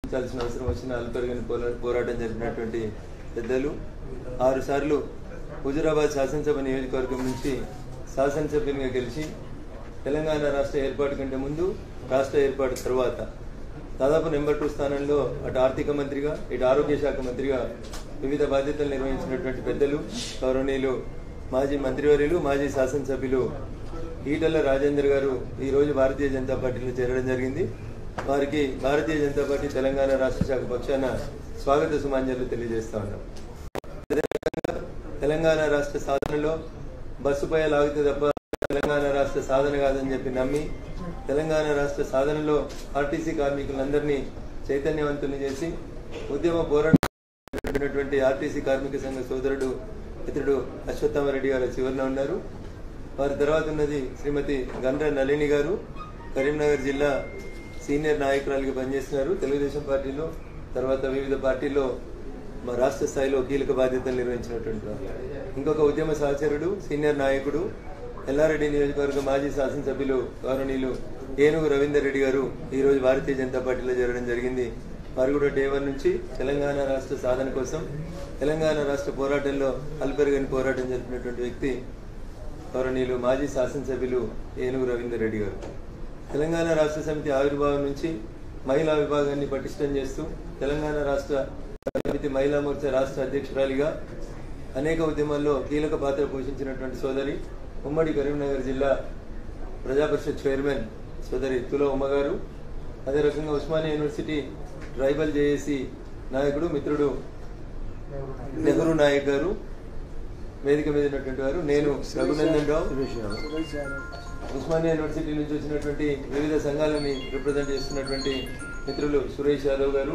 చాల్సిన అవసరం వచ్చిన అల్పరిగిన పోరాటం జరిపినటువంటి పెద్దలు ఆరు సార్లు హుజురాబాద్ శాసనసభ నియోజకవర్గం నుంచి శాసనసభ్యునిగా గెలిచి తెలంగాణ రాష్ట్ర ఏర్పాటు కంటే ముందు రాష్ట్ర ఏర్పాటు తర్వాత దాదాపు నెంబర్ టూ స్థానంలో అటు ఆర్థిక మంత్రిగా ఇటు ఆరోగ్య శాఖ మంత్రిగా వివిధ బాధ్యతలు నిర్వహించినటువంటి పెద్దలు గౌరవనీయులు మాజీ మంత్రివర్యులు మాజీ శాసనసభ్యులు ఈటల రాజేందర్ గారు ఈ రోజు భారతీయ జనతా పార్టీలో చేరడం జరిగింది వారికి భారతీయ జనతా పార్టీ తెలంగాణ రాష్ట్ర శాఖ పక్షాన స్వాగత సుమాంజలు తెలియజేస్తా ఉన్నాం అదేవిధంగా తెలంగాణ రాష్ట్ర సాధనలో బస్సుపై లాగితే తప్ప తెలంగాణ రాష్ట్ర సాధన కాదని చెప్పి నమ్మి తెలంగాణ రాష్ట్ర సాధనలో ఆర్టీసీ కార్మికులందరినీ చైతన్యవంతుల్ని చేసి ఉద్యమ పోరాటటువంటి ఆర్టీసీ కార్మిక సంఘ సోదరుడు మిత్రుడు అశ్వత్థామరెడ్డి గారు చివరిన ఉన్నారు వారి తర్వాత ఉన్నది శ్రీమతి గండ్ర నళిని గారు కరీంనగర్ జిల్లా సీనియర్ నాయకురాలుగా పనిచేస్తున్నారు తెలుగుదేశం పార్టీలో తర్వాత వివిధ పార్టీల్లో మా రాష్ట్ర స్థాయిలో కీలక బాధ్యతలు నిర్వహించినటువంటి వారు. ఇంకొక ఉద్యమ సహచరుడు సీనియర్ నాయకుడు ఎల్లారెడ్డి నియోజకవర్గ మాజీ శాసనసభ్యులు గౌరవనీయులు ఏనుగు రవీందర్ రెడ్డి గారు ఈ రోజు భారతీయ జనతా పార్టీలో చేరడం జరిగింది వారు కూడా డే వన్ నుంచి తెలంగాణ రాష్ట్ర సాధన కోసం తెలంగాణ రాష్ట్ర పోరాటంలో అల్పెరగని పోరాటం జరిపినటువంటి వ్యక్తి గౌరవనీయులు మాజీ శాసనసభ్యులు ఏనుగు రవీందర్ రెడ్డి గారు తెలంగాణ రాష్ట్ర సమితి ఆవిర్భావం నుంచి మహిళా విభాగాన్ని పటిష్టం చేస్తూ తెలంగాణ రాష్ట్ర సమితి మహిళా మోర్చా రాష్ట్ర అధ్యక్షురాలిగా అనేక ఉద్యమాల్లో కీలక పాత్ర పోషించినటువంటి సోదరి ఉమ్మడి కరీంనగర్ జిల్లా ప్రజాపరిషత్ చైర్మన్ సోదరి తుల ఉమ్మ గారు అదే రకంగా ఉస్మానియా యూనివర్సిటీ ట్రైబల్ జేఏసీ నాయకుడు మిత్రుడు నెహ్రూ నాయక్ గారు వేదిక మీద ఉన్నటువంటి వారు నేను రఘునందన్ రావు ఉస్మానియా యూనివర్సిటీ నుంచి వచ్చినటువంటి వివిధ సంఘాలని రిప్రజెంట్ చేస్తున్నటువంటి మిత్రులు సురేష్ యాదవ్ గారు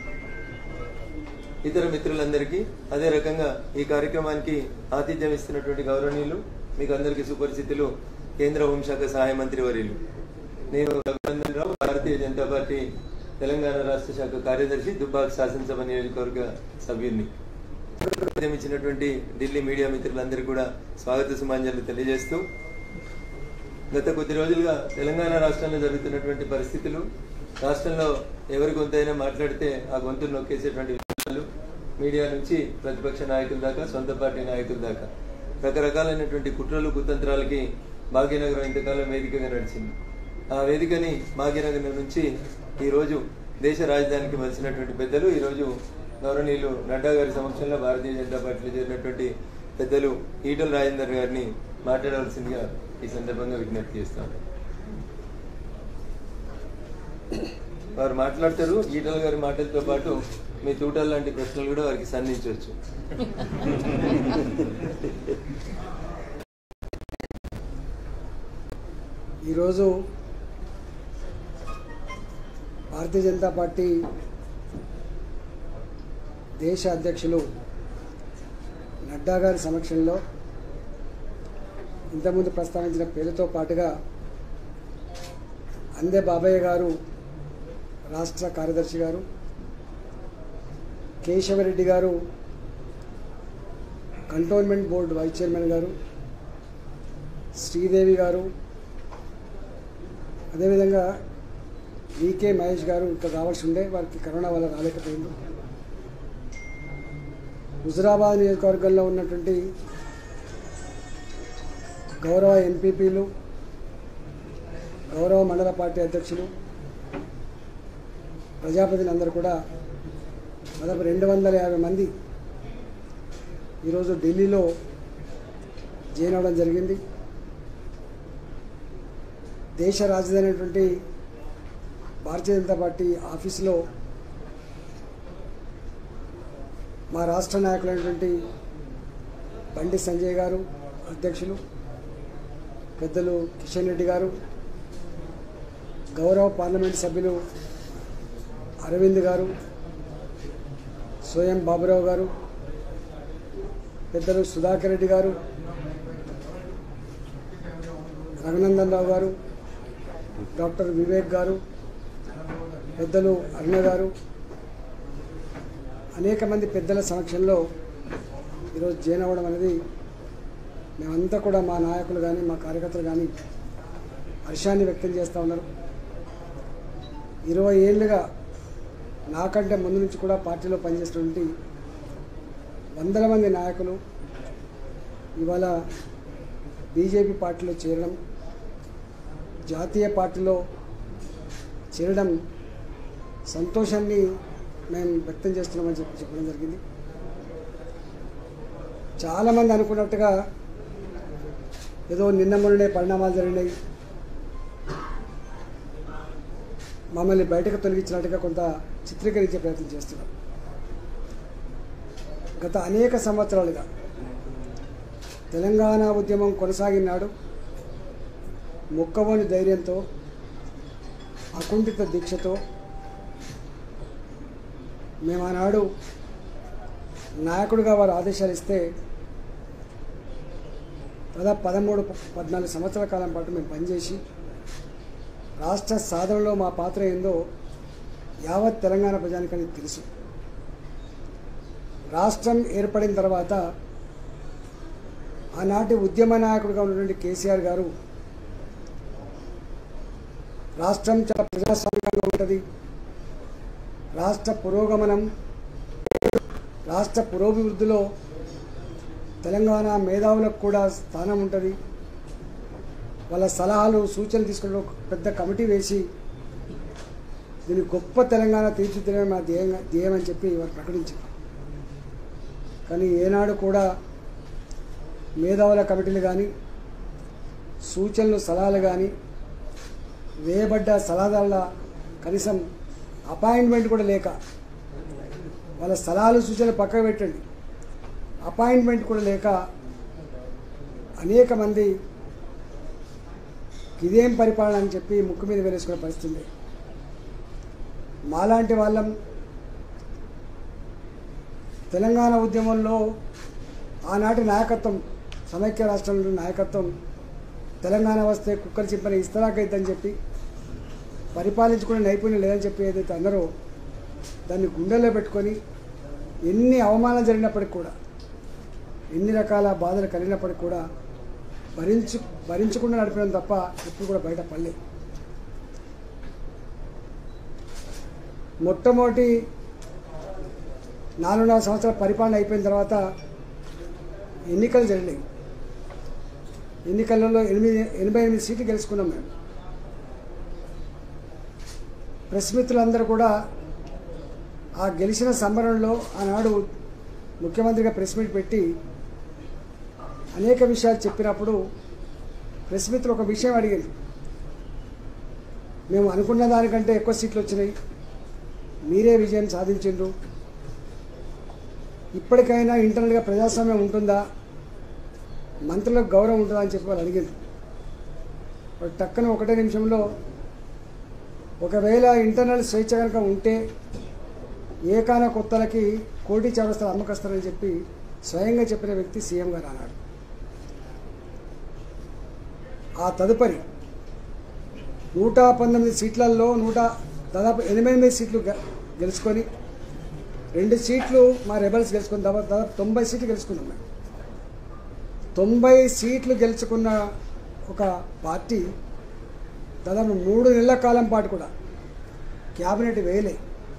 ఇతర మిత్రులందరికీ అదే రకంగా ఈ కార్యక్రమానికి ఆతిథ్యం ఇస్తున్నటువంటి గౌరవనీయులు మీకు అందరికీ సుపరిచితులు కేంద్ర హోంశాఖ సహాయ మంత్రి వర్యులు నేను రఘునందన్ రావు భారతీయ జనతా పార్టీ తెలంగాణ రాష్ట్ర శాఖ కార్యదర్శి దుబ్బాక్ శాసనసభ నియోజకవర్గ సభ్యుడిని ఉదయం ఇచ్చినటువంటి ఢిల్లీ మీడియా మిత్రులందరికీ కూడా స్వాగత సుమాంజలు తెలియజేస్తూ గత కొద్ది రోజులుగా తెలంగాణ రాష్ట్రంలో జరుగుతున్నటువంటి పరిస్థితులు రాష్ట్రంలో ఎవరి గొంతైనా మాట్లాడితే ఆ గొంతులు నొక్కేసేటువంటి విషయాలు మీడియా నుంచి ప్రతిపక్ష నాయకుల దాకా సొంత పార్టీ నాయకుల దాకా రకరకాలైనటువంటి కుట్రలు కుతంత్రాలకి భాగ్యనగరం ఇంతకాలం వేదికగా నడిచింది ఆ వేదికని భాగ్యనగరం నుంచి ఈ రోజు దేశ రాజధానికి వచ్చినటువంటి పెద్దలు ఈ రోజు గౌరవనీయులు నడ్డా గారి సమక్షంలో భారతీయ జనతా పార్టీలో చేరినటువంటి పెద్దలు ఈటల రాజేందర్ గారిని మాట్లాడవలసిందిగా ఈ సందర్భంగా విజ్ఞప్తి చేస్తాను వారు మాట్లాడతారు ఈటల గారి మాటలతో పాటు మీ తూటల్ లాంటి ప్రశ్నలు కూడా వారికి సంధించవచ్చు ఈరోజు భారతీయ జనతా పార్టీ దేశ అధ్యక్షులు నడ్డా గారి సమక్షంలో ఇంతకుముందు ప్రస్తావించిన పేరుతో పాటుగా అందే బాబయ్య గారు రాష్ట్ర కార్యదర్శి గారు కేశవరెడ్డి గారు కంటోన్మెంట్ బోర్డు వైస్ చైర్మన్ గారు శ్రీదేవి గారు అదేవిధంగా వికే మహేష్ గారు ఇక్కడ రావాల్సి ఉండే వారికి కరోనా వల్ల రాలేకపోయింది హుజురాబాద్ నియోజకవర్గంలో ఉన్నటువంటి గౌరవ ఎంపీపీలు గౌరవ మండల పార్టీ అధ్యక్షులు ప్రజాప్రతినిధులందరూ కూడా దాదాపు రెండు వందల యాభై మంది ఈరోజు ఢిల్లీలో జాయిన్ అవ్వడం జరిగింది దేశ రాజధాని అయినటువంటి భారతీయ జనతా పార్టీ ఆఫీసులో మా రాష్ట్ర నాయకులైనటువంటి బండి సంజయ్ గారు అధ్యక్షులు పెద్దలు కిషన్ రెడ్డి గారు గౌరవ పార్లమెంట్ సభ్యులు అరవింద్ గారు స్వయం బాబురావు గారు పెద్దలు సుధాకర్ రెడ్డి గారు రఘునందన్ రావు గారు డాక్టర్ వివేక్ గారు పెద్దలు అరుణ గారు అనేక మంది పెద్దల సమక్షంలో ఈరోజు జాయిన్ అవ్వడం అనేది మేమంతా కూడా మా నాయకులు కానీ మా కార్యకర్తలు కానీ హర్షాన్ని వ్యక్తం చేస్తూ ఉన్నారు ఇరవై ఏళ్ళుగా నాకంటే ముందు నుంచి కూడా పార్టీలో పనిచేసినటువంటి వందల మంది నాయకులు ఇవాళ బీజేపీ పార్టీలో చేరడం జాతీయ పార్టీలో చేరడం సంతోషాన్ని మేము వ్యక్తం చేస్తున్నామని చెప్పి చెప్పడం జరిగింది చాలామంది అనుకున్నట్టుగా ఏదో నిన్న మొన్ననే పరిణామాలు జరిగినాయి మమ్మల్ని బయటకు తొలగించినట్టుగా కొంత చిత్రీకరించే ప్రయత్నం చేస్తున్నాం గత అనేక సంవత్సరాలుగా తెలంగాణ ఉద్యమం కొనసాగినాడు మొక్కవోని ధైర్యంతో అకుంఠిత దీక్షతో మేము ఆనాడు నాయకుడిగా వారు ఆదేశాలు ఇస్తే దాదాపు పదమూడు పద్నాలుగు సంవత్సరాల కాలం పాటు మేము పనిచేసి రాష్ట్ర సాధనలో మా పాత్ర ఏందో యావత్ తెలంగాణ ప్రజానికని తెలుసు రాష్ట్రం ఏర్పడిన తర్వాత ఆనాటి ఉద్యమ నాయకుడిగా ఉన్నటువంటి కేసీఆర్ గారు రాష్ట్రం చాలా ప్రజాస్వామ్యంగా ఉంటుంది రాష్ట్ర పురోగమనం రాష్ట్ర పురోభివృద్ధిలో తెలంగాణ మేధావులకు కూడా స్థానం ఉంటుంది వాళ్ళ సలహాలు సూచనలు తీసుకుని ఒక పెద్ద కమిటీ వేసి దీన్ని గొప్ప తెలంగాణ తీర్చిదిద్దడమే మా ధ్యేయంగా ధ్యేయం అని చెప్పి వారు ప్రకటించారు కానీ ఏనాడు కూడా మేధావుల కమిటీలు కానీ సూచనలు సలహాలు కానీ వేయబడ్డ సలహాదారుల కనీసం అపాయింట్మెంట్ కూడా లేక వాళ్ళ సలహాలు సూచనలు పక్కకు పెట్టండి అపాయింట్మెంట్ కూడా లేక అనేక మంది ఇదేం పరిపాలన అని చెప్పి ముక్కు మీద వేలేసుకునే పరిస్థితి ఉంది మాలాంటి వాళ్ళం తెలంగాణ ఉద్యమంలో ఆనాటి నాయకత్వం సమైక్య రాష్ట్రంలో నాయకత్వం తెలంగాణ వస్తే కుక్కలు చింపని ఇస్తరాకైద్దని చెప్పి పరిపాలించుకునే నైపుణ్యం లేదని చెప్పి ఏదైతే అందరో దాన్ని గుండెల్లో పెట్టుకొని ఎన్ని అవమానాలు జరిగినప్పటికి కూడా ఎన్ని రకాల బాధలు కలిగినప్పటికి కూడా భరించు భరించకుండా నడిపడం తప్ప ఎప్పుడు కూడా బయట పడలేదు మొట్టమొదటి నాలుగున్నర సంవత్సరాల పరిపాలన అయిపోయిన తర్వాత ఎన్నికలు జరిగినాయి ఎన్నికలలో ఎనిమిది ఎనభై ఎనిమిది సీట్లు గెలుచుకున్నాం మేము ప్రెస్ మిత్రులందరూ కూడా ఆ గెలిచిన సంబరంలో ఆనాడు ముఖ్యమంత్రిగా ప్రెస్ మీట్ పెట్టి అనేక విషయాలు చెప్పినప్పుడు ప్రెస్ మిత్రులు ఒక విషయం అడిగింది మేము అనుకున్న దానికంటే ఎక్కువ సీట్లు వచ్చినాయి మీరే విజయం సాధించిండ్రు ఇప్పటికైనా ఇంటర్నల్గా ప్రజాస్వామ్యం ఉంటుందా మంత్రులకు గౌరవం ఉంటుందా అని చెప్పి వాళ్ళు అడిగింది వాళ్ళు టక్కన ఒకటే నిమిషంలో ఒకవేళ ఇంటర్నల్ స్వేచ్ఛ కనుక ఉంటే ఏకాన కొత్తలకి కోటి చౌరస్తలు అమ్మకస్తారని చెప్పి స్వయంగా చెప్పిన వ్యక్తి సీఎం గారు అన్నాడు ఆ తదుపరి నూట పంతొమ్మిది సీట్లలో నూట దాదాపు ఎనిమిది సీట్లు గె- గెలుచుకొని రెండు సీట్లు మా రెబల్స్ గెలుచుకుని దాదాపు దాదాపు తొంభై సీట్లు గెలుచుకున్నాం మేము తొంభై సీట్లు గెలుచుకున్న ఒక పార్టీ దాదాపు మూడు నెలల కాలం పాటు కూడా క్యాబినెట్ వేయలే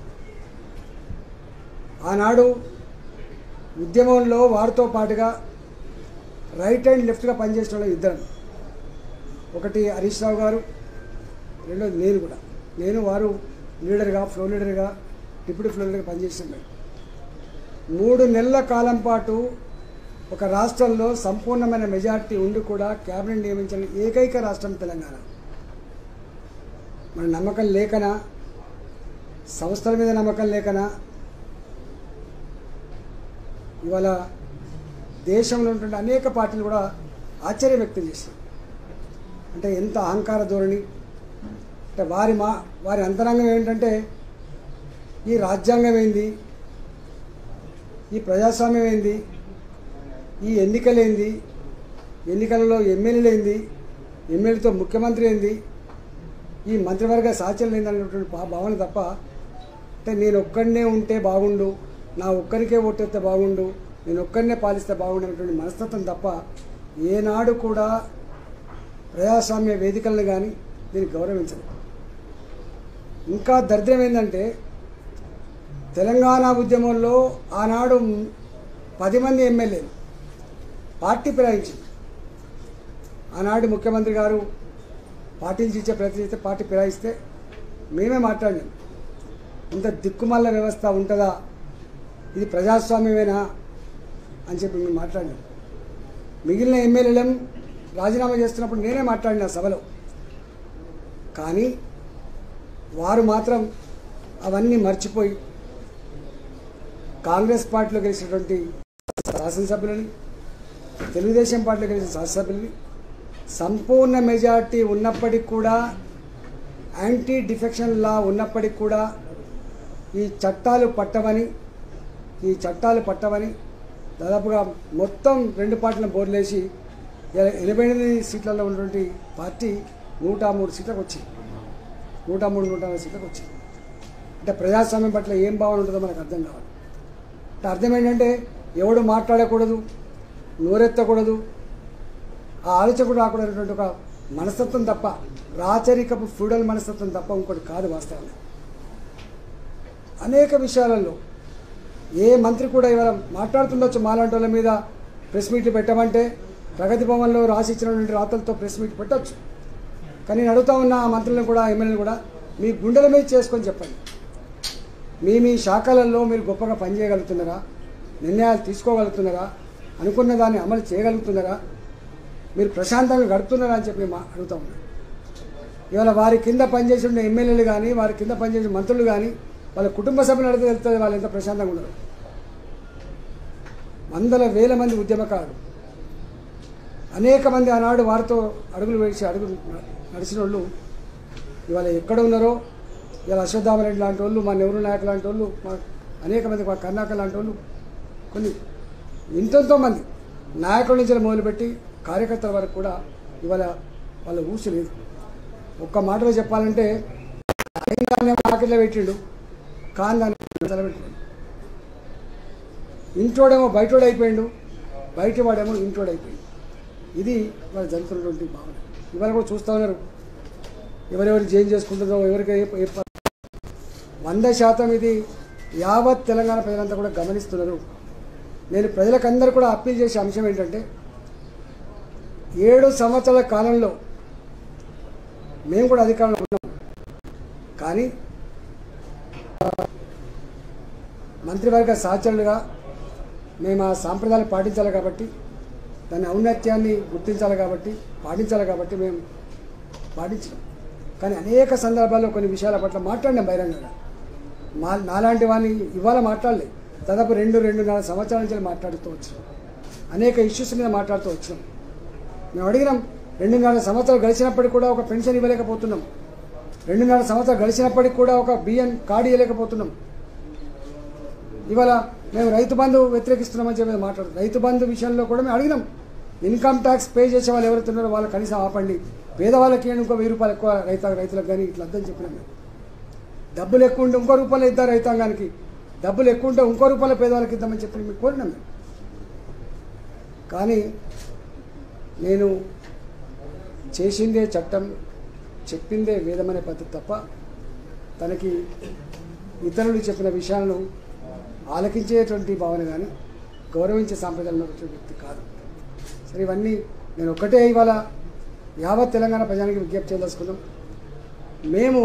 ఆనాడు ఉద్యమంలో వారితో పాటుగా రైట్ అండ్ లెఫ్ట్గా పనిచేసిన వాళ్ళు ఇద్దరు ఒకటి హరీష్ రావు గారు రెండోది నేను కూడా నేను వారు లీడర్గా ఫ్లో లీడర్గా డిప్యూటీ ఫ్లో లీడర్గా పనిచేసిన మేము మూడు నెలల కాలం పాటు ఒక రాష్ట్రంలో సంపూర్ణమైన మెజారిటీ ఉండి కూడా క్యాబినెట్ నియమించిన ఏకైక రాష్ట్రం తెలంగాణ మన నమ్మకం లేకనా సంస్థల మీద నమ్మకం లేకనా ఇవాళ దేశంలో ఉన్నటువంటి అనేక పార్టీలు కూడా ఆశ్చర్యం వ్యక్తం చేశారు అంటే ఎంత అహంకార ధోరణి అంటే వారి మా వారి అంతరంగం ఏంటంటే ఈ రాజ్యాంగం ఏంది ఈ ప్రజాస్వామ్యం ఏంది ఈ ఎన్నికలేంది ఎన్నికలలో ఎమ్మెల్యేలు ఏంది ఎమ్మెల్యేతో ముఖ్యమంత్రి ఏంది ఈ మంత్రివర్గ సాచర్యం ఏందనేటువంటి భా- భావన తప్ప అంటే నేను ఒక్కడనే ఉంటే బాగుండు నా ఒక్కరికే ఓటేస్తే బాగుండు నేను ఒక్కరినే పాలిస్తే బాగుండు అనేటువంటి మనస్తత్వం తప్ప ఏనాడు కూడా ప్రజాస్వామ్య వేదికలను కానీ దీన్ని గౌరవించదు ఇంకా దరిద్రం ఏంటంటే తెలంగాణ ఉద్యమంలో ఆనాడు పది మంది ఎమ్మెల్యేలు పార్టీ ఫిరాయించింది ఆనాడు ముఖ్యమంత్రి గారు పార్టీలు ఇచ్చే ప్రయత్నం చేస్తే పార్టీ ఫిరాయిస్తే మేమే మాట్లాడినాం ఇంత దిక్కుమల్ల వ్యవస్థ ఉంటుందా ఇది ప్రజాస్వామ్యమేనా అని చెప్పి మేము మాట్లాడినాం మిగిలిన ఎమ్మెల్యేలం రాజీనామా చేస్తున్నప్పుడు నేనే మాట్లాడిన సభలో కానీ వారు మాత్రం అవన్నీ మర్చిపోయి కాంగ్రెస్ పార్టీలో గెలిచినటువంటి శాసనసభ్యులని తెలుగుదేశం పార్టీలో గెలిచిన శాసనసభ్యులని సంపూర్ణ మెజార్టీ ఉన్నప్పటికీ కూడా యాంటీ డిఫెక్షన్ లా ఉన్నప్పటికీ కూడా ఈ చట్టాలు పట్టవని ఈ చట్టాలు పట్టవని దాదాపుగా మొత్తం రెండు పార్టీలను బోర్లేసి ఎ- ఎనభై ఎనిమిది సీట్లలో ఉన్నటువంటి పార్టీ నూట మూడు సీట్లకు వచ్చింది నూట మూడు నూట నాలుగు సీట్లకు వచ్చింది అంటే ప్రజాస్వామ్యం పట్ల ఏం భావన ఉంటుందో మనకు అర్థం కావాలి అంటే అర్థం ఏంటంటే ఎవడు మాట్లాడకూడదు నోరెత్తకూడదు ఆ ఆలోచన కూడా రాకూడనటువంటి ఒక మనస్తత్వం తప్ప రాచరికపు ఫ్యూడల్ మనస్తత్వం తప్ప ఇంకోటి కాదు వాస్తవంగా అనేక విషయాలలో ఏ మంత్రి కూడా ఇవాళ మాట్లాడుతుండొచ్చు మాలాంటి వాళ్ళ మీద ప్రెస్ మీట్లు పెట్టమంటే ప్రగతి భవన్లో రాసి ఇచ్చినటువంటి రాతలతో ప్రెస్ మీట్ పెట్టొచ్చు కానీ నేను అడుగుతా ఉన్న ఆ మంత్రులను కూడా ఎమ్మెల్యేలు కూడా మీ గుండెల మీద చేసుకొని చెప్పండి మీ మీ శాఖలలో మీరు గొప్పగా పనిచేయగలుగుతున్నారా నిర్ణయాలు తీసుకోగలుగుతున్నారా అనుకున్న దాన్ని అమలు చేయగలుగుతున్నారా మీరు ప్రశాంతంగా గడుపుతున్నారా అని చెప్పి నేను మా- అడుగుతా ఉన్నాను ఇవాళ వారి కింద పనిచేసి ఉన్న ఎమ్మెల్యేలు కానీ వారి కింద పనిచేసిన మంత్రులు కానీ వాళ్ళ కుటుంబ సభ్యులు అడిగితే వెళ్తుంది వాళ్ళు ఎంత ప్రశాంతంగా ఉన్నారు వందల వేల మంది ఉద్యమకారులు అనేక మంది ఆనాడు వారితో అడుగులు వేసి అడుగులు నడిచిన వాళ్ళు ఇవాళ ఎక్కడ ఉన్నారో ఇవాళ అశ్వత్థామరెడ్డి లాంటి వాళ్ళు మా నెహ్రూ నాయక్ లాంటి వాళ్ళు మా అనేక మంది మా కర్ణాకర్ లాంటి వాళ్ళు కొన్ని ఇంతంతో మంది నాయకుల నుంచి మొదలుపెట్టి కార్యకర్తల వరకు కూడా ఇవాళ వాళ్ళ ఊసు లేదు ఒక్క మాటలో చెప్పాలంటే తెలంగాణ పాకెట్లో పెట్టిండు కాని దాన్ని పెట్టిండు ఇంటోడేమో బయటోడు అయిపోయిండు బయట వాడేమో ఇంటోడు అయిపోయిండు ఇది వాళ్ళు జరుగుతున్నటువంటి భావన ఇవాళ కూడా చూస్తూ ఉన్నారు ఎవరెవరు చేంజ్ చేసుకుంటుందో ఎవరికి ఏ- ఏ ప- వంద శాతం ఇది యావత్ తెలంగాణ ప్రజలంతా కూడా గమనిస్తున్నారు నేను ప్రజలకందరూ కూడా అప్పీల్ చేసే అంశం ఏంటంటే ఏడు సంవత్సరాల కాలంలో మేము కూడా అధికారంలో ఉన్నాం కానీ మంత్రివర్గ సహచరులుగా మేము ఆ సాంప్రదాయాలు పాటించాలి కాబట్టి దాని ఔన్నత్యాన్ని గుర్తించాలి కాబట్టి పాటించాలి కాబట్టి మేము పాటించాం కానీ అనేక సందర్భాల్లో కొన్ని విషయాల పట్ల మాట్లాడినాం బహిరంగంగా మా నాలాంటి వాడిని ఇవాళ మాట్లాడలే దాదాపు రెండు రెండున్నర సంవత్సరాల నుంచి మాట్లాడుతూ వచ్చినాం అనేక ఇష్యూస్ మీద మాట్లాడుతూ వచ్చినాం మేము అడిగినాం రెండున్నర సంవత్సరాలు గడిచినప్పటికి కూడా ఒక పెన్షన్ ఇవ్వలేకపోతున్నాం రెండున్నర సంవత్సరాలు గడిచినప్పటికి కూడా ఒక బియ్యం కార్డు ఇవ్వలేకపోతున్నాం ఇవాళ మేము రైతు బంధు వ్యతిరేకిస్తున్నామని చెప్పి మాట్లాడు రైతు బంధు విషయంలో కూడా మేము అడిగినాం ఇన్కమ్ ట్యాక్స్ పే చేసే వాళ్ళు ఎవరైతే ఉన్నారో వాళ్ళు కనీసం ఆపండి పేదవాళ్ళకి ఇవ్వండి ఇంకో వెయ్యి రూపాయలు ఎక్కువ రైతు రైతులకు కానీ ఇట్లా అర్థం చెప్పినాం మేము డబ్బులు ఎక్కువ ఉంటే ఇంకో రూపాయలు ఇద్దాం రైతాంగానికి డబ్బులు ఎక్కువ ఉంటే ఇంకో రూపాయలు పేదవాళ్ళకి ఇద్దామని చెప్పి మీకు కోరినాం మేము కానీ నేను చేసిందే చట్టం చెప్పిందే వేదమనే పద్ధతి తప్ప తనకి ఇతరులు చెప్పిన విషయాలను ఆలకించేటువంటి భావన కానీ గౌరవించే సాంప్రదాయాలు ఉన్నటువంటి వ్యక్తి కాదు సరే ఇవన్నీ నేను ఒక్కటే ఇవాళ యావత్ తెలంగాణ ప్రజానికి విజ్ఞప్తి చేయదలుచుకున్నాం మేము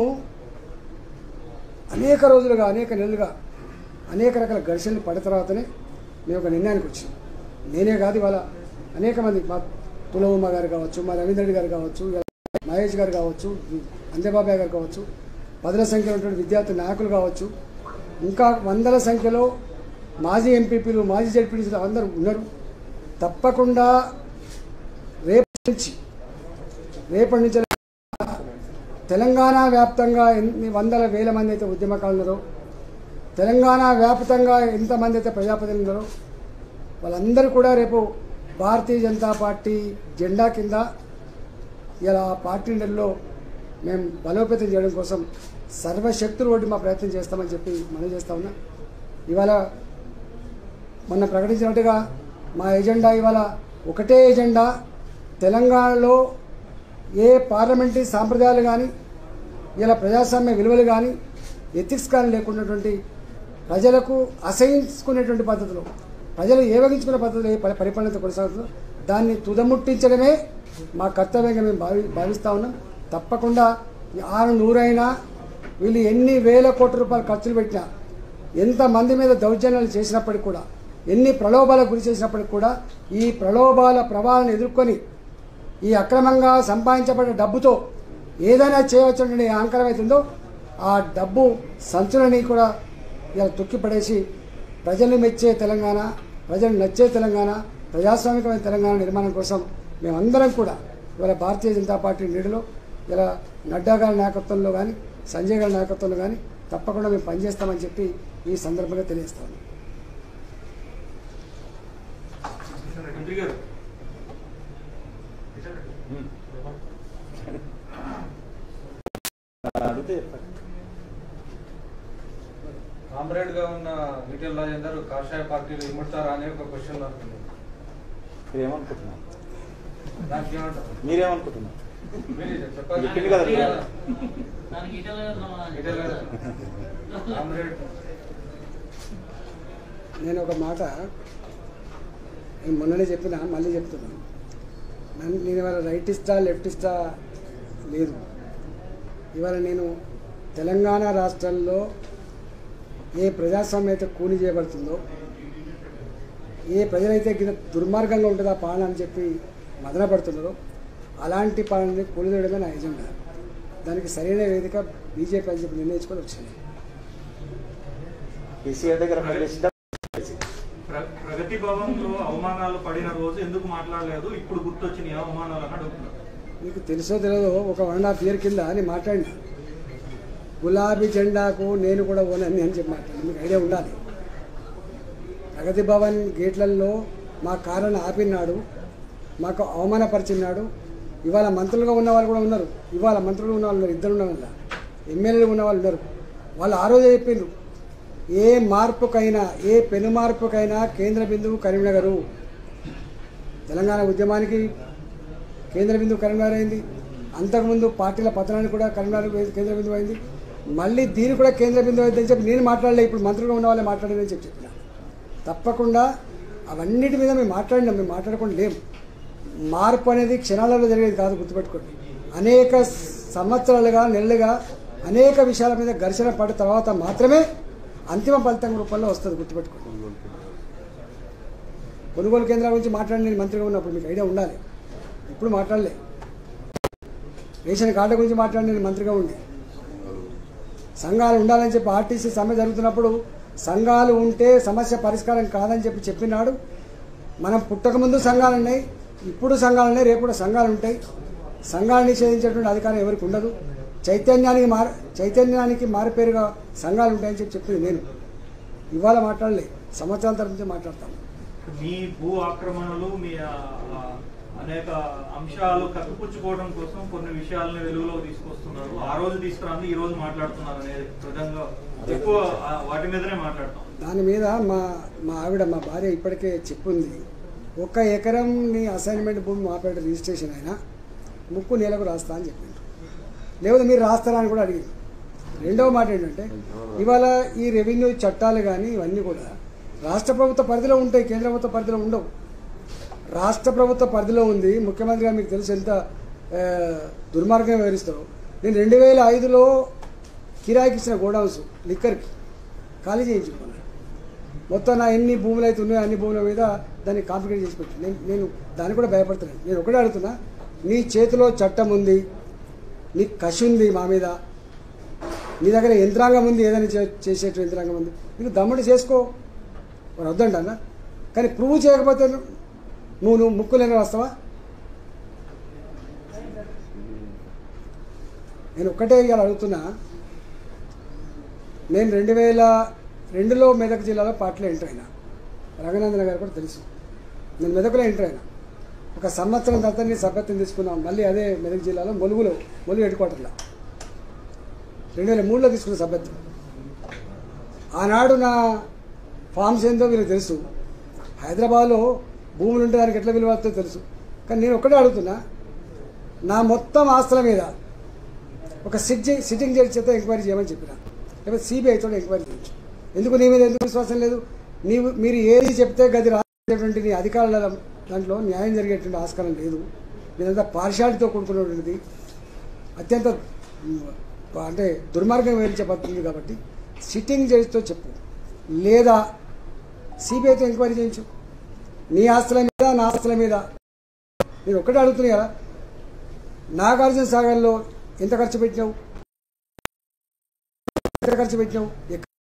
అనేక రోజులుగా అనేక నెలలుగా అనేక రకాల ఘర్షణలు పడిన తర్వాతనే మేము ఒక నిర్ణయానికి వచ్చాం నేనే కాదు ఇవాళ అనేక మంది మా తులవమ్మ గారు కావచ్చు మా రవీంద్ర రెడ్డి గారు కావచ్చు మహేష్ గారు కావచ్చు అంజబాబాయ్ గారు కావచ్చు పదుల సంఖ్యలో ఉన్నటువంటి విద్యార్థి నాయకులు కావచ్చు ఇంకా వందల సంఖ్యలో మాజీ ఎంపీపీలు మాజీ జడ్పీటీసీలు అందరూ ఉన్నారు తప్పకుండా రేపటి నుంచి రేపటి నుంచి తెలంగాణ వ్యాప్తంగా ఎన్ని వందల వేల మంది అయితే ఉద్యమకారులు ఉన్నారో తెలంగాణ వ్యాప్తంగా ఎంతమంది అయితే ప్రజాప్రతినిధులు ఉన్నారో వాళ్ళందరూ కూడా రేపు భారతీయ జనతా పార్టీ జెండా కింద ఇలా పార్టీ నెలలో మేము బలోపేతం చేయడం కోసం సర్వశక్తులు ఒడ్డి మా ప్రయత్నం చేస్తామని చెప్పి మనం చేస్తా ఉన్నా ఇవాళ మొన్న ప్రకటించినట్టుగా మా ఎజెండా ఇవాళ ఒకటే ఎజెండా తెలంగాణలో ఏ పార్లమెంటరీ సాంప్రదాయాలు కానీ ఇలా ప్రజాస్వామ్య విలువలు కానీ ఎథిక్స్ కానీ లేకున్నటువంటి ప్రజలకు అసహించుకునేటువంటి పద్ధతిలో ప్రజలు ఏవగించుకునే పద్ధతిలో ఏ పరి- పరిపాలన కొనసాగుతుందో దాన్ని తుదముట్టించడమే మా కర్తవ్యంగా మేము భావి భావిస్తూ ఉన్నాం తప్పకుండా ఈ ఆరు నూరైనా వీళ్ళు ఎన్ని వేల కోట్ల రూపాయలు ఖర్చులు పెట్టినా ఎంతమంది మీద దౌర్జన్యాలు చేసినప్పటికి కూడా ఎన్ని ప్రలోభాలకు గురి చేసినప్పటికి కూడా ఈ ప్రలోభాల ప్రభావాలను ఎదుర్కొని ఈ అక్రమంగా సంపాదించబడిన డబ్బుతో ఏదైనా చేయవచ్చని అహంకారం అవుతుందో ఆ డబ్బు సంచులని కూడా ఇలా తొక్కిపడేసి ప్రజలు మెచ్చే తెలంగాణ ప్రజలు నచ్చే తెలంగాణ ప్రజాస్వామికమైన తెలంగాణ నిర్మాణం కోసం మేమందరం కూడా ఇవాళ భారతీయ జనతా పార్టీ నీడలో ఇలా నడ్డా గారి నాయకత్వంలో కానీ సంజయ్ గారి నాయకత్వంలో కానీ తప్పకుండా మేము పనిచేస్తామని చెప్పి ఈ సందర్భంగా తెలియజేస్తాను మంత్రి గారు అడిగితే కామ్రేడ్ గా ఉన్న ఈటెల రాజేందర్ కాషాయ పార్టీలో ఇమ్ముడతారా అనే ఒక క్వశ్చన్ వస్తుంది మీరేమనుకుంటున్నారు దానికి ఏమంటారు మీరేమనుకుంటున్నారు మీరే చెప్పాలి. చెప్పింది కదా. దానికి ఇటలీ ఈటెల గారు. కామ్రేడ్ నేను ఒక మాట నేను మొన్ననే చెప్పిన మళ్ళీ చెప్తున్నాను నన్ను నేను ఇవాళ రైట్ ఇస్తా లెఫ్ట్ ఇస్తా లేదు ఇవాళ నేను తెలంగాణ రాష్ట్రంలో ఏ ప్రజాస్వామ్యం అయితే కూలి చేయబడుతుందో ఏ ప్రజలైతే గిద దుర్మార్గంగా ఉంటుందో ఆ పాలన అని చెప్పి మదన పడుతున్నారో అలాంటి పాలనని కూలిదేయడమే నా ఎజెండా దానికి సరైన వేదిక బీజేపీ అని చెప్పి నిర్ణయించుకొని వచ్చింది కేసీఆర్ దగ్గర పనిచేసిందా ప్ర- ప్రగతి భవన్లో అవమానాలు పడిన రోజు ఎందుకు మాట్లాడలేదు ఇప్పుడు గుర్తొచ్చినాయి ఆ అవమానాలు అని అడుగుతున్నారు మీకు తెలుసో తెలియదో ఒక వన్ అండ్ హాఫ్ ఇయర్ కింద నేను మాట్లాడినా గులాబీ జెండాకు నేను కూడా ఓనని అని చెప్పి మాట్లాడినా మీకు ఐడియా ఉండాలి ప్రగతి భవన్ గేట్లలో మా కారును ఆపినాడు మాకు అవమానపరిచినాడు ఇవాళ మంత్రులుగా ఉన్న వాళ్ళు కూడా ఉన్నారు ఇవాళ మంత్రులు ఉన్న వాళ్ళు ఉన్నారు ఇద్దరు ఉన్నారు అందులో. ఎమ్మెల్యేలు ఉన్న వాళ్ళు ఉన్నారు వాళ్ళు ఆ రోజే చెప్పిండ్రు ఏ మార్పుకైనా ఏ పెను మార్పుకైనా కేంద్ర బిందువు కరీంనగరు తెలంగాణ ఉద్యమానికి కేంద్ర బిందువు కరీంనగర్ అయింది అంతకుముందు పార్టీల పతనానికి కూడా కరీంనగర్ వే- కేంద్ర బిందువు అయింది మళ్ళీ దీని కూడా కేంద్ర బిందువు అయిందని చెప్పి నేను మాట్లాడలే ఇప్పుడు మంత్రులుగా ఉన్న వాళ్ళే మాట్లాడేదని చెప్పి చెప్పిన తప్పకుండా అవన్నిటి మీద మేము మాట్లాడినాం మేము మాట్లాడకుండా లేము మార్పు అనేది క్షణాలలో జరిగేది కాదు గుర్తుపెట్టుకోండి అనేక సంవత్సరాలుగా నెలలుగా అనేక విషయాల మీద ఘర్షణ పడిన తర్వాత మాత్రమే అంతిమ ఫలితం రూపంలో వస్తుంది గుర్తుపెట్టుకోండి కొనుగోలు కేంద్రాల గురించి మాట్లాడి నేను మంత్రిగా ఉన్నప్పుడు మీకు ఐడియా ఉండాలి ఇప్పుడు మాట్లాడలే రేషన్ కార్డుల గురించి మాట్లాడి నేను మంత్రిగా ఉండి సంఘాలు ఉండాలని చెప్పి ఆర్టీసీ సమ్మె జరుగుతున్నప్పుడు సంఘాలు ఉంటే సమస్య పరిష్కారం కాదని చెప్పి చెప్పినాడు మనం పుట్టకముందు సంఘాలు ఉన్నాయి ఇప్పుడు సంఘాలు ఉన్నాయి రేపు కూడా సంఘాలు ఉంటాయి సంఘాలు నిషేధించేటువంటి అధికారం ఎవరికి ఉండదు చైతన్యానికి మార చైతన్యానికి మారిపేరుగా సంఘాలు ఉంటాయని చెప్పి చెప్పింది నేను ఇవాళ మాట్లాడలే సంవత్సరాల తరపు నుంచి మాట్లాడతాను మీ భూ ఆక్రమణలు మీ ఆ, ఆ, అనేక అంశాలు కప్పిపుచ్చుకోవడం కోసం కొన్ని విషయాలని వెలుగులోకి తీసుకొస్తున్నారు ఆ రోజు తీసుకురాని ఈ రోజు మాట్లాడుతున్నారు అనేది ప్రధానంగా ఎక్కువ ఆ, వాటి మీదనే మాట్లాడతాం దాని మీద మా మా ఆవిడ మా భార్య ఇప్పటికే చెప్పింది ఒక్క ఎకరం నీ అసైన్మెంట్ భూమి మాపేట రిజిస్ట్రేషన్ అయినా ముక్కు నేలకు రాస్తా అని చెప్పిండ్రు లేకపోతే మీరు రాస్తారా అని కూడా అడిగింది రెండవ మాట ఏంటంటే ఇవాళ ఈ రెవెన్యూ చట్టాలు కానీ ఇవన్నీ కూడా రాష్ట్ర ప్రభుత్వ పరిధిలో ఉంటాయి కేంద్ర ప్రభుత్వ పరిధిలో ఉండవు రాష్ట్ర ప్రభుత్వ పరిధిలో ఉంది ముఖ్యమంత్రి గారు మీకు తెలుసు ఎంత ఆ, దుర్మార్గంగా వివరిస్తారో నేను రెండు వేల ఐదులో కిరాయికి ఇచ్చిన గోడౌన్స్ లిక్కర్కి ఖాళీ చేయించుకున్నాను మొత్తం నా ఎన్ని భూములు అయితే ఉన్నాయో అన్ని భూముల మీద దాన్ని కాంప్లికేట్ చేసి పెట్టాను నేను నేను దాన్ని కూడా భయపడుతున్నాను నేను ఒకటే అడుగుతున్నా నీ చేతిలో చట్టం ఉంది నీకు కసి ఉంది మా మీద నీ దగ్గర యంత్రాంగం ఉంది ఏదైనా చే- చేసేట యంత్రాంగం ఉంది నీకు దమ్ముడు చేసుకో మరి వద్దంటన్నా కానీ ప్రూవ్ చేయకపోతే నువ్వు నువ్వు ముక్కులేని వస్తావా నేను ఒక్కటే ఇవాళ అడుగుతున్నా నేను రెండు వేల రెండులో మెదక్ జిల్లాలో పార్టీలో ఎంటర్ అయినా రంగనందన గారు కూడా తెలుసు నేను మెదకులో ఎంటర్ అయినా ఒక సంవత్సరం తర్వాత నేను సభ్యత్వం తీసుకున్నాం మళ్ళీ అదే మెదక్ జిల్లాలో మొలుగులో మొలుగు హెడ్ క్వార్టర్లో రెండు వేల మూడులో తీసుకున్న సభ్యత్వం ఆనాడు నా ఫామ్స్ ఏందో వీళ్ళకి తెలుసు హైదరాబాద్లో భూములు ఉంటే దానికి ఎట్లా విలువ వస్తుందో తెలుసు కానీ నేను ఒక్కటే అడుగుతున్నా నా మొత్తం ఆస్తుల మీద ఒక సిట్టింగ్ సిట్టింగ్ జడ్జి చేత ఎంక్వైరీ చేయమని చెప్పిన లేకపోతే సిబిఐతో ఎంక్వైరీ చేయొచ్చు ఎందుకు నీ మీద ఎందుకు విశ్వాసం లేదు నీవు మీరు ఏది చెప్తే గది రాసేటువంటి నీ అధికారుల దాంట్లో న్యాయం జరిగేటువంటి ఆస్కారం లేదు మీదంతా పార్షాలిటీతో కూడుకున్నటువంటిది అత్యంత ఉమ్, అంటే దుర్మార్గం వేయించబడుతుంది కాబట్టి సిట్టింగ్ జడ్జితో చెప్పు లేదా సిబిఐతో ఎంక్వైరీ చేయించు నీ ఆస్తుల మీద నా ఆస్తుల మీద నేను ఒక్కటే అడుగుతున్నా కదా నాగార్జున సాగర్లో ఎంత ఖర్చు పెట్టినావు ఎంత ఖర్చు పెట్టినావు ఎక్కడ